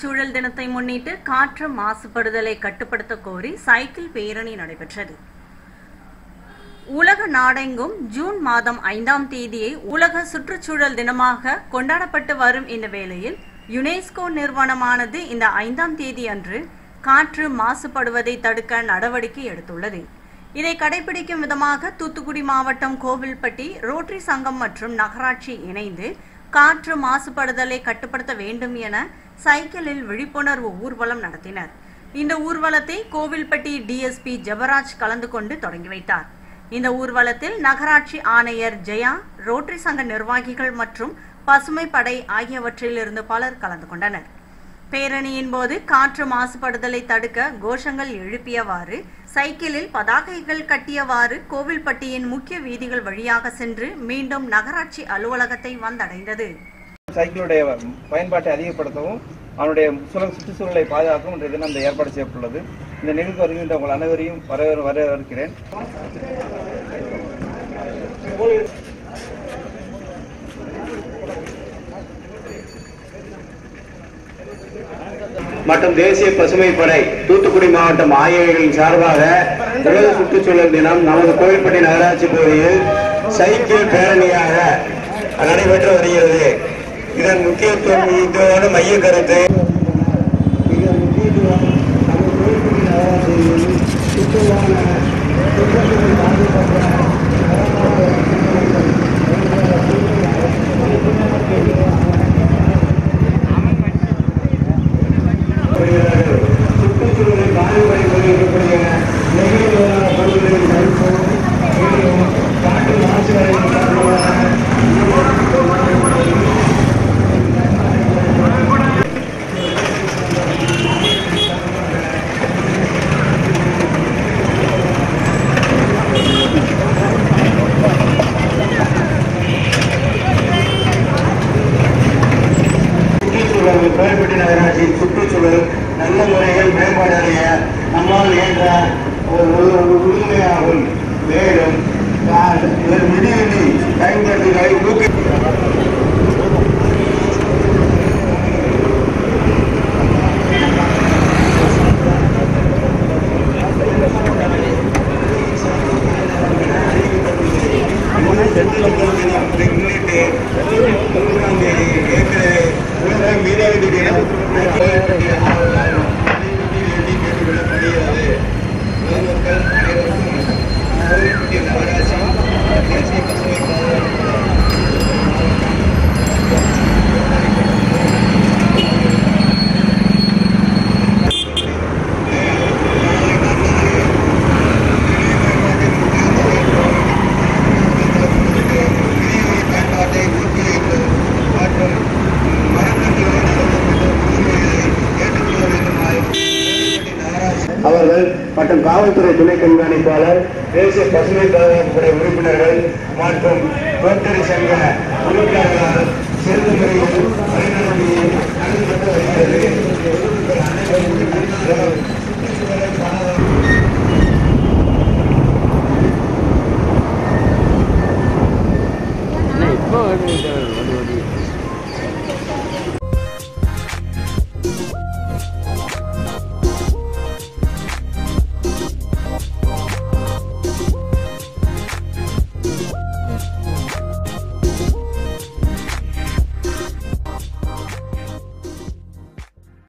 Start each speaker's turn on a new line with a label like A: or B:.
A: சுற்றுச்சூழல் தினத்தை முன்னிட்டு காற்று மாசுபடுதலை கட்டுப்படுத்த கோரி சைக்கிள் பேரணி நடைபெற்றது உலக நாடெங்கும் ஜூன் மாதம் ஐந்தாம் தேதியை உலக சுற்றுச்சூழல் தினமாக கொண்டாடப்பட்டு வரும் இந்த வேளையில் யுனெஸ்கோ நிறுவனமானது இந்த ஐந்தாம் தேதி அன்று காற்று மாசுபடுவதை தடுக்க நடவடிக்கை எடுத்துள்ளது இதை கடைபிடிக்கும் விதமாக தூத்துக்குடி மாவட்டம் கோவில்பட்டி ரோட்டரி சங்கம் மற்றும் நகராட்சி இணைந்து காற்று மாசுபடுதலை கட்டுப்படுத்த வேண்டும் என சைக்கிளில் விழிப்புணர்வு ஊர்வலம் நடத்தினர் இந்த ஊர்வலத்தை கோவில்பட்டி டிஎஸ்பி ஜெபராஜ் கலந்து கொண்டு தொடங்கி வைத்தார் இந்த ஊர்வலத்தில் நகராட்சி ஆணையர் ஜெயா ரோட்டரி சங்க நிர்வாகிகள் மற்றும் பசுமை படை ஆகியவற்றிலிருந்து பலர் கலந்து கொண்டனர் பேரணியின் போது காற்று மாசுபடுதலை தடுக்க கோஷங்கள் எழுப்பியவாறு சைக்கிளில் பதாகைகள் கட்டியவாறு கோவில்பட்டியின் முக்கிய வீதிகள் வழியாக சென்று மீண்டும் நகராட்சி அலுவலகத்தை வந்தடைந்தது
B: சைக்கிளுடைய பயன்பாட்டை அதிகப்படுத்தவும் அவனுடைய சுழல் சுற்றுச்சூழலை பாதுகாக்கவும் இன்றைய தினம் இந்த ஏற்பாடு செய்யப்பட்டுள்ளது இந்த நிகழ்வு வருகின்ற உங்கள் அனைவரையும் வரவேற வரவேற்கிறேன்
C: மற்றும் தேசிய பசுமை படை தூத்துக்குடி மாவட்டம் ஆகியவைகளின் சார்பாக உலக சுற்றுச்சூழல் தினம் நமது கோவில்பட்டி நகராட்சி பகுதியில் சைக்கிள் பேரணியாக நடைபெற்று வருகிறது இதன் முக்கியத்துவம் இதோட மைய கருத்து இதன் முக்கியத்துவம் நமது கோவில்பட்டி நகராட்சியில் சுற்றுலான சுற்றுச்சூழல் பாதுகாப்பு வருகிறார்கள். சுற்றுச்சூழலை பாதுகாப்பு இருக்கக்கூடிய நெகிழிகளான பொருட்களின் தடுப்பும் மேலும் காற்று மாசுபாட்டின் காரணமாக சுற்றுச்சூழல் கோயில்பட்டி நகராட்சியின் சுற்றுச்சூழல் நல்ல முறையில் மேம்பாடு அடைய நம்மால் இயன்ற ஒரு ஒரு- ஒரு உறுதுணையாகும் மேலும் நான் இதன் மிதிவெளி பயன்பாடுகளை ஊக்கி முன்னிட்டு மூன்றாம் தேதி ஏற்கனவே உலக மீனவடி தினம் கேட்டுக்கொள்ளப்படுகிறது பொதுமக்கள் அனைவருக்கும் கோவில்பட்டி நகராட்சி தேசிய பசுமை பாதுகாப்பு பயன்பாட்டை ஊக்குவிப்பு மற்றும் மரக்கன்றுகளை ஏற்றுக்கொள்ள வேண்டுமாறு கோவில்பட்டி நகராட்சி அவர்கள் மற்றும் காவல்துறை துணை கண்காணிப்பாளர் தேசிய பசுமை பாதுகாப்பு படை உறுப்பினர்கள் மற்றும் ரோட்டரி சங்க உறுப்பினர்களால் சிறந்த முறையில் வழிநடத்தி நடத்தப்பட்டு வருகிறது பொதுமக்கள் அனைவரும் சுற்றுச்சூழலை பாதுகாக்க
D: இப்போ